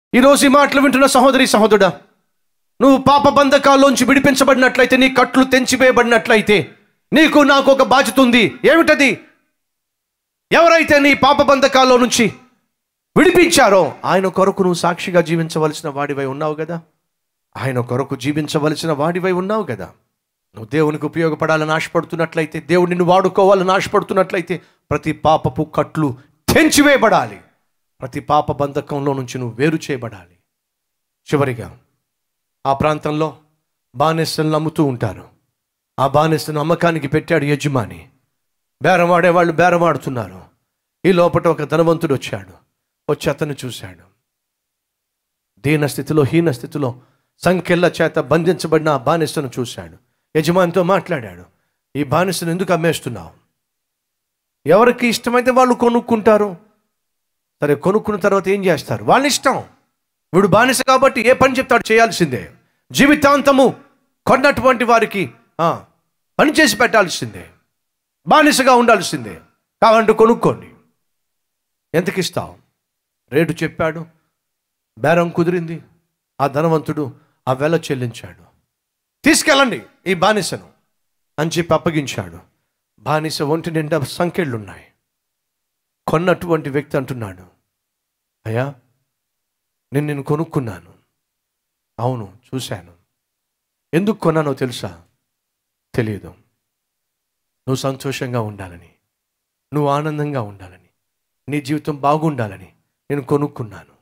ఈరోజు ఈ మాటలు వింటున్న సహోదరి సహోదరుడా నువ్వు పాప బంధకాల్లోంచి విడిపించబడినట్లయితే నీ కట్లు తెంచివేయబడినట్లయితే నీకు నాకు ఒక బాధ్యత ఉంది ఏమిటది ఎవరైతే నీ పాప బంధకాల్లో నుంచి విడిపించారో ఆయన కొరకు నువ్వు సాక్షిగా జీవించవలసిన వాడివై ఉన్నావు కదా ఆయన కొరకు జీవించవలసిన వాడివై ఉన్నావు కదా నువ్వు దేవునికి ఉపయోగపడాలని ఆశపడుతున్నట్లయితే దేవుడు నిన్ను వాడుకోవాలని ఆశపడుతున్నట్లయితే ప్రతి పాపపు కట్లు తెంచివేయబడాలి ప్రతి పాప బంధకంలో నుంచి నువ్వు వేరు చేయబడాలి చివరిగా ఆ ప్రాంతంలో బానిసలను అమ్ముతూ ఉంటారు ఆ బానిసను అమ్మకానికి పెట్టాడు యజమాని బేరం ఆడేవాళ్ళు బేరం ఆడుతున్నారు ఈ లోపల ఒక ధనవంతుడు వచ్చాడు వచ్చి అతను చూశాడు దీన స్థితిలో హీన స్థితిలో సంఖ్యల చేత బంధించబడిన ఆ బానిసను చూశాడు యజమానితో మాట్లాడాడు ఈ బానిసను ఎందుకు అమ్మేస్తున్నావు ఎవరికి ఇష్టమైతే వాళ్ళు కొనుక్కుంటారు సరే కొనుక్కున్న తర్వాత ఏం చేస్తారు వాళ్ళ ఇష్టం వీడు బానిస కాబట్టి ఏ పని చెప్తాడు చేయాల్సిందే జీవితాంతము కొన్నటువంటి వారికి ఆ, పని చేసి పెట్టాల్సిందే బానిసగా ఉండాల్సిందే కావాలంటే కొనుక్కోండి ఎంతకి ఇస్తావు రేటు చెప్పాడు బేరం కుదిరింది ఆ ధనవంతుడు ఆ వెల చెల్లించాడు తీసుకెళ్ళండి ఈ బానిసను అని చెప్పి అప్పగించాడు బానిస ఒంటి నిండా సంఖ్యలున్నాయి కొన్నటువంటి వ్యక్తి అంటున్నాడు అయ్యా నేను నేను కొనుక్కున్నాను అవును చూశాను ఎందుకు కొన్నానో తెలుసా తెలియదు నువ్వు సంతోషంగా ఉండాలని నువ్వు ఆనందంగా ఉండాలని నీ జీవితం బాగుండాలని నేను కొనుక్కున్నాను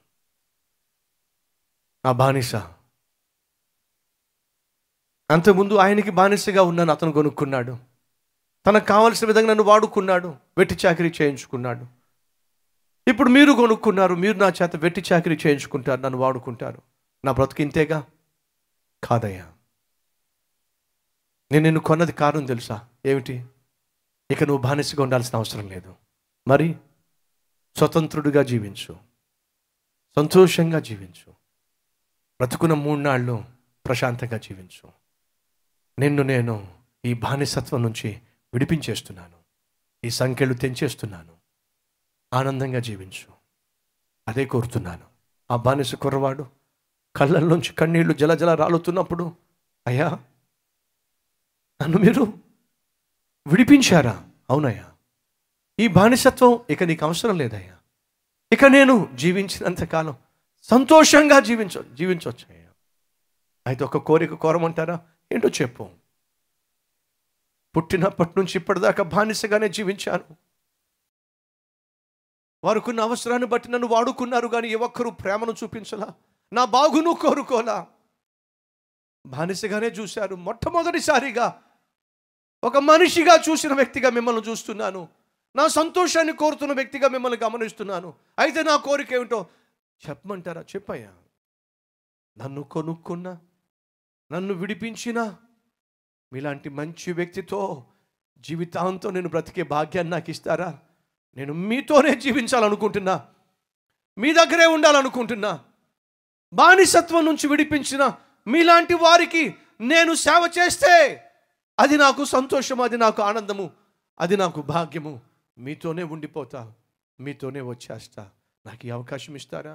ఆ బానిస అంతకుముందు ఆయనకి బానిసగా ఉన్నాను అతను కొనుక్కున్నాడు తనకు కావలసిన విధంగా నన్ను వాడుకున్నాడు వెట్టి చాకరీ చేయించుకున్నాడు ఇప్పుడు మీరు కొనుక్కున్నారు మీరు నా చేత వెట్టి చాకరీ చేయించుకుంటారు నన్ను వాడుకుంటారు నా బ్రతుకు ఇంతేగా కాదయ్యా నేను నిన్ను కొన్నది కారణం తెలుసా ఏమిటి ఇక నువ్వు బానిసగా ఉండాల్సిన అవసరం లేదు మరి స్వతంత్రుడిగా జీవించు సంతోషంగా జీవించు బ్రతుకున్న మూడు నాళ్ళు ప్రశాంతంగా జీవించు నిన్ను నేను ఈ బానిసత్వం నుంచి విడిపించేస్తున్నాను ఈ సంఖ్యలు తెంచేస్తున్నాను ఆనందంగా జీవించు అదే కోరుతున్నాను ఆ బానిస కుర్రవాడు కళ్ళల్లోంచి కన్నీళ్లు జలజల రాలుతున్నప్పుడు అయ్యా నన్ను మీరు విడిపించారా అవునయ్యా ఈ బానిసత్వం ఇక నీకు అవసరం లేదయ్యా ఇక నేను జీవించినంత కాలం సంతోషంగా జీవించ జీవించవచ్చు అయ్యా అయితే ఒక కోరిక కోరమంటారా ఏంటో చెప్పు పుట్టినప్పటి నుంచి ఇప్పటిదాకా బానిసగానే జీవించాను వారికున్న అవసరాన్ని బట్టి నన్ను వాడుకున్నారు కానీ ఏ ఒక్కరూ ప్రేమను చూపించలా నా బాగును కోరుకోలా బానిసగానే చూశారు మొట్టమొదటిసారిగా ఒక మనిషిగా చూసిన వ్యక్తిగా మిమ్మల్ని చూస్తున్నాను నా సంతోషాన్ని కోరుతున్న వ్యక్తిగా మిమ్మల్ని గమనిస్తున్నాను అయితే నా కోరిక ఏమిటో చెప్పమంటారా చెప్పయ్యా నన్ను కొనుక్కున్నా నన్ను విడిపించిన మీలాంటి మంచి వ్యక్తితో జీవితాంతం నేను బ్రతికే భాగ్యాన్ని నాకు ఇస్తారా నేను మీతోనే జీవించాలనుకుంటున్నా మీ దగ్గరే ఉండాలనుకుంటున్నా బానిసత్వం నుంచి విడిపించిన మీలాంటి వారికి నేను సేవ చేస్తే అది నాకు సంతోషం అది నాకు ఆనందము అది నాకు భాగ్యము మీతోనే ఉండిపోతా మీతోనే వచ్చేస్తా నాకు ఈ అవకాశం ఇస్తారా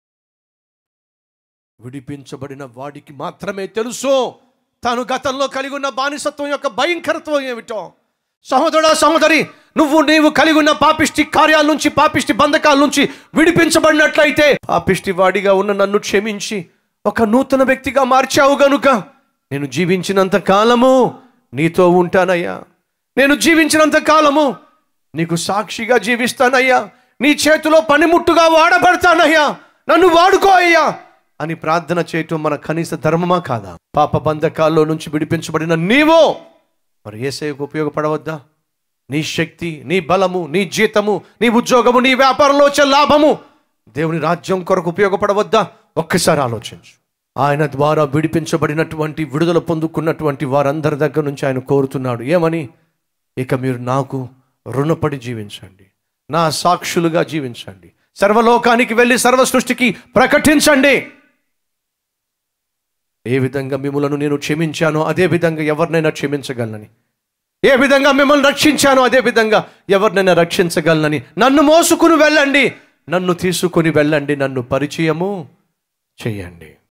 విడిపించబడిన వాడికి మాత్రమే తెలుసు తాను గతంలో కలిగి ఉన్న బానిసత్వం యొక్క భయంకరత్వం ఏమిటో సహోదరుడా సహోదరి నువ్వు నీవు కలిగి ఉన్న పాపిష్టి కార్యాల నుంచి పాపిష్టి బంధకాల నుంచి విడిపించబడినట్లయితే పాపిష్టి వాడిగా ఉన్న నన్ను క్షమించి ఒక నూతన వ్యక్తిగా మార్చావు గనుక నేను జీవించినంత కాలము నీతో ఉంటానయ్యా నేను జీవించినంత కాలము నీకు సాక్షిగా జీవిస్తానయ్యా నీ చేతిలో పనిముట్టుగా వాడబడతానయ్యా నన్ను వాడుకో అయ్యా అని ప్రార్థన చేయటం మన కనీస ధర్మమా కాదా పాప బంధకాల్లో నుంచి విడిపించబడిన నీవో మరి ఏసైకు ఉపయోగపడవద్దా నీ శక్తి నీ బలము నీ జీతము నీ ఉద్యోగము నీ వ్యాపారంలో వచ్చే లాభము దేవుని రాజ్యం కొరకు ఉపయోగపడవద్దా ఒక్కసారి ఆలోచించు ఆయన ద్వారా విడిపించబడినటువంటి విడుదల పొందుకున్నటువంటి వారందరి దగ్గర నుంచి ఆయన కోరుతున్నాడు ఏమని ఇక మీరు నాకు రుణపడి జీవించండి నా సాక్షులుగా జీవించండి సర్వలోకానికి వెళ్ళి సర్వ సృష్టికి ప్రకటించండి ఏ విధంగా మిమ్మలను నేను క్షమించానో అదే విధంగా ఎవరినైనా క్షమించగలనని ఏ విధంగా మిమ్మల్ని రక్షించానో అదే విధంగా ఎవరినైనా రక్షించగలనని నన్ను మోసుకుని వెళ్ళండి నన్ను తీసుకుని వెళ్ళండి నన్ను పరిచయము చేయండి